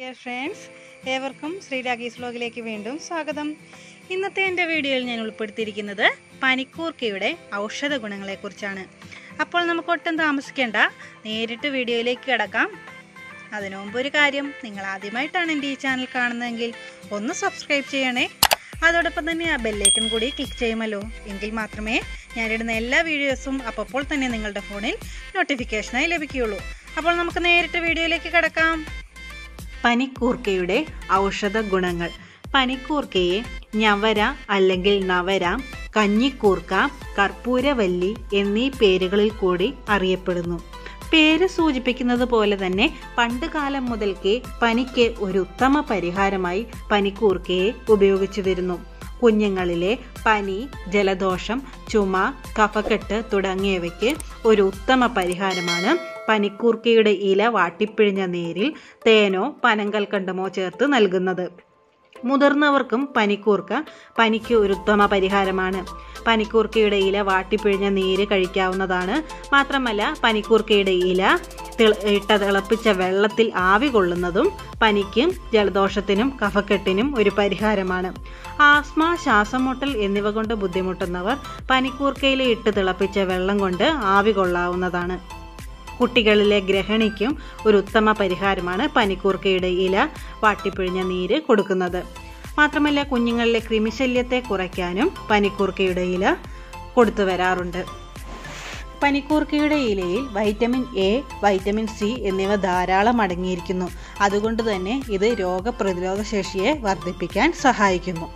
dear friends ഏവർക്കും ശ്രീരാഗീസ് വ്ലോഗിലേക്ക് വീണ്ടും സ്വാഗതം ഇന്നത്തെ എൻ്റെ വീഡിയോയിൽ ഞാൻ ഉൾപ്പെടുത്തിയിരിക്കുന്നത് പനിക്കൂർക്കയുടെ ഔഷധ ഗുണങ്ങളെക്കുറിച്ചാണ് അപ്പോൾ നമുക്ക് ഒട്ടും താമസിക്കേണ്ട നേരിട്ട് വീഡിയോയിലേക്ക് കിടക്കാം അതിനു മുമ്പ് ഒരു കാര്യം നിങ്ങൾ ആദ്യമായിട്ടാണ് എൻ്റെ ഈ ചാനൽ കാണുന്നതെങ്കിൽ ഒന്ന് സബ്സ്ക്രൈബ് ചെയ്യണേ അതോടൊപ്പം തന്നെ ആ ബെല്ലൈക്കൺ കൂടി ക്ലിക്ക് ചെയ്യുമല്ലോ എങ്കിൽ മാത്രമേ ഞാനിടുന്ന എല്ലാ വീഡിയോസും അപ്പോൾ തന്നെ നിങ്ങളുടെ ഫോണിൽ നോട്ടിഫിക്കേഷനായി ലഭിക്കുകയുള്ളൂ അപ്പോൾ നമുക്ക് നേരിട്ട് വീഡിയോയിലേക്ക് കിടക്കാം പനിക്കൂർക്കയുടെ ഔഷധ ഗുണങ്ങൾ പനിക്കൂർക്കയെ ഞവര അല്ലെങ്കിൽ നവര കഞ്ഞിക്കൂർക്ക കർപ്പൂരവല്ലി എന്നീ പേരുകളിൽ കൂടി അറിയപ്പെടുന്നു പേര് സൂചിപ്പിക്കുന്നത് പോലെ തന്നെ പണ്ട് കാലം മുതൽക്കേ പനിക്ക് ഒരു ഉത്തമ പരിഹാരമായി പനിക്കൂർക്കയെ ഉപയോഗിച്ചു വരുന്നു കുഞ്ഞുങ്ങളിലെ പനി ജലദോഷം ചുമ കഫക്കെട്ട് തുടങ്ങിയവയ്ക്ക് ഒരു ഉത്തമ പരിഹാരമാണ് പനിക്കൂർക്കയുടെ ഇല വാട്ടിപ്പിഴിഞ്ഞ നീരിൽ തേനോ പനങ്കൽക്കണ്ടമോ ചേർത്ത് നൽകുന്നത് മുതിർന്നവർക്കും പനിക്കൂർക്ക പനിക്ക് ഒരു ഉത്തമ പരിഹാരമാണ് പനിക്കൂർക്കയുടെ ഇല വാട്ടിപ്പിഴിഞ്ഞ നീര് കഴിക്കാവുന്നതാണ് മാത്രമല്ല പനിക്കൂർക്കയുടെ ഇല ഇട്ട തിളപ്പിച്ച വെള്ളത്തിൽ ആവി കൊള്ളുന്നതും പനിക്കും ജലദോഷത്തിനും കഫക്കെട്ടിനും ഒരു പരിഹാരമാണ് ആസ്മ ശ്വാസമുട്ടൽ എന്നിവ കൊണ്ട് ബുദ്ധിമുട്ടുന്നവർ പനിക്കൂർക്കയില ഇട്ട് തിളപ്പിച്ച വെള്ളം കൊണ്ട് ആവി കൊള്ളാവുന്നതാണ് കുട്ടികളിലെ ഗ്രഹണിക്കും ഒരു ഉത്തമ പരിഹാരമാണ് പനിക്കൂർക്കയുടെ ഇല വാട്ടിപ്പിഴിഞ്ഞ നീര് കൊടുക്കുന്നത് മാത്രമല്ല കുഞ്ഞുങ്ങളിലെ ക്രിമിശല്യത്തെ കുറയ്ക്കാനും പനിക്കൂർക്കയുടെ ഇല കൊടുത്തു വരാറുണ്ട് പനിക്കൂർക്കയുടെ ഇലയിൽ വൈറ്റമിൻ എ വൈറ്റമിൻ സി എന്നിവ ധാരാളം അടങ്ങിയിരിക്കുന്നു അതുകൊണ്ട് തന്നെ ഇത് രോഗപ്രതിരോധ ശേഷിയെ വർദ്ധിപ്പിക്കാൻ സഹായിക്കുന്നു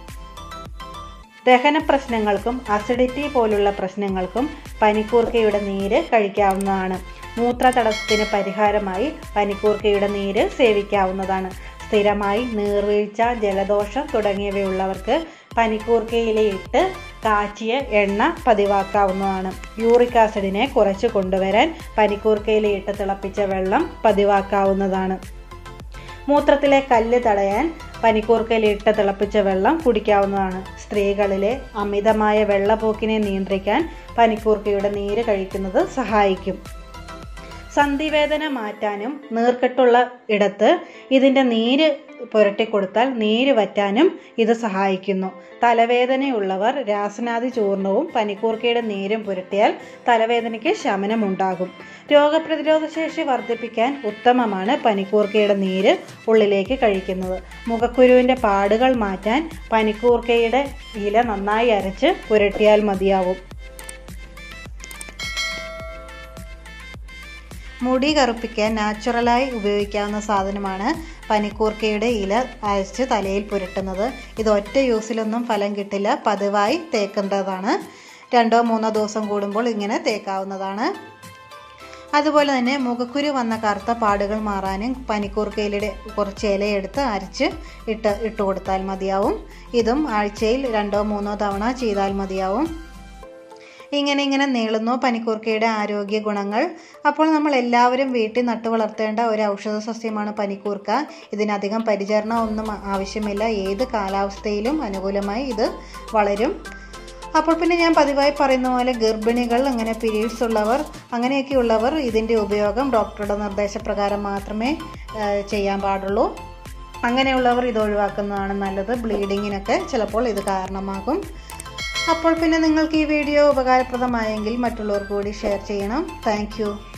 ദഹന പ്രശ്നങ്ങൾക്കും അസിഡിറ്റി പോലുള്ള പ്രശ്നങ്ങൾക്കും പനിക്കൂർക്കയുടെ നീര് കഴിക്കാവുന്നതാണ് മൂത്ര തടസ്സത്തിന് പരിഹാരമായി പനിക്കൂർക്കയുടെ നീര് സേവിക്കാവുന്നതാണ് സ്ഥിരമായി നീർവീഴ്ച ജലദോഷം തുടങ്ങിയവയുള്ളവർക്ക് പനിക്കൂർക്കയിലയിട്ട് കാച്ചിയ എണ്ണ പതിവാക്കാവുന്നതാണ് യൂറിക് ആസിഡിനെ കുറച്ച് കൊണ്ടുവരാൻ പനിക്കൂർക്കയിലയിട്ട് തിളപ്പിച്ച വെള്ളം പതിവാക്കാവുന്നതാണ് മൂത്രത്തിലെ കല്ല് തടയാൻ പനിക്കൂർക്കയിലിട്ട് തിളപ്പിച്ച വെള്ളം കുടിക്കാവുന്നതാണ് സ്ത്രീകളിലെ അമിതമായ വെള്ളപ്പോക്കിനെ നിയന്ത്രിക്കാൻ പനിക്കൂർക്കയുടെ നീര് കഴിക്കുന്നത് സഹായിക്കും സന്ധിവേദന മാറ്റാനും നീർക്കെട്ടുള്ള ഇടത്ത് ഇതിൻ്റെ നീര് പുരട്ടിക്കൊടുത്താൽ നീര് വറ്റാനും ഇത് സഹായിക്കുന്നു തലവേദനയുള്ളവർ രാസനാദി ചൂർണവും പനിക്കൂർക്കയുടെ നീരും പുരട്ടിയാൽ തലവേദനയ്ക്ക് ശമനമുണ്ടാകും രോഗപ്രതിരോധ ശേഷി വർദ്ധിപ്പിക്കാൻ ഉത്തമമാണ് പനിക്കൂർക്കയുടെ നീര് ഉള്ളിലേക്ക് കഴിക്കുന്നത് മുഖക്കുരുവിൻ്റെ പാടുകൾ മാറ്റാൻ പനിക്കൂർക്കയുടെ ഇല നന്നായി അരച്ച് പുരട്ടിയാൽ മതിയാവും മുടി കറുപ്പിക്കാൻ നാച്ചുറലായി ഉപയോഗിക്കാവുന്ന സാധനമാണ് പനിക്കൂർക്കയുടെ ഇല അരച്ച് തലയിൽ പുരട്ടുന്നത് ഇത് ഒറ്റ യൂസിലൊന്നും ഫലം കിട്ടില്ല പതിവായി തേക്കേണ്ടതാണ് രണ്ടോ മൂന്നോ ദിവസം കൂടുമ്പോൾ ഇങ്ങനെ തേക്കാവുന്നതാണ് അതുപോലെ തന്നെ മുഖക്കുരു വന്ന കറുത്ത പാടുകൾ മാറാനും പനിക്കൂർക്കയിലയുടെ കുറച്ച് ഇലയെടുത്ത് അരച്ച് ഇട്ട് ഇട്ട് കൊടുത്താൽ മതിയാവും ഇതും ആഴ്ചയിൽ രണ്ടോ മൂന്നോ തവണ ചെയ്താൽ മതിയാവും ഇങ്ങനെ ഇങ്ങനെ നീളുന്നു പനിക്കൂർക്കയുടെ ആരോഗ്യ ഗുണങ്ങൾ അപ്പോൾ നമ്മൾ എല്ലാവരും വീട്ടിൽ നട്ടു വളർത്തേണ്ട ഒരു ഔഷധ സസ്യമാണ് പനിക്കൂർക്ക ഇതിനധികം പരിചരണം ഒന്നും ആവശ്യമില്ല ഏത് കാലാവസ്ഥയിലും അനുകൂലമായി ഇത് വളരും അപ്പോൾ പിന്നെ ഞാൻ പതിവായി പറയുന്ന പോലെ ഗർഭിണികൾ അങ്ങനെ പീരീഡ്സ് ഉള്ളവർ അങ്ങനെയൊക്കെയുള്ളവർ ഇതിൻ്റെ ഉപയോഗം ഡോക്ടറുടെ നിർദ്ദേശപ്രകാരം മാത്രമേ ചെയ്യാൻ പാടുള്ളൂ അങ്ങനെയുള്ളവർ ഇത് ഒഴിവാക്കുന്നതാണ് നല്ലത് ബ്ലീഡിങ്ങിനൊക്കെ ചിലപ്പോൾ ഇത് കാരണമാകും അപ്പോൾ പിന്നെ നിങ്ങൾക്ക് ഈ വീഡിയോ ഉപകാരപ്രദമായെങ്കിൽ മറ്റുള്ളവർക്ക് കൂടി ഷെയർ ചെയ്യണം താങ്ക്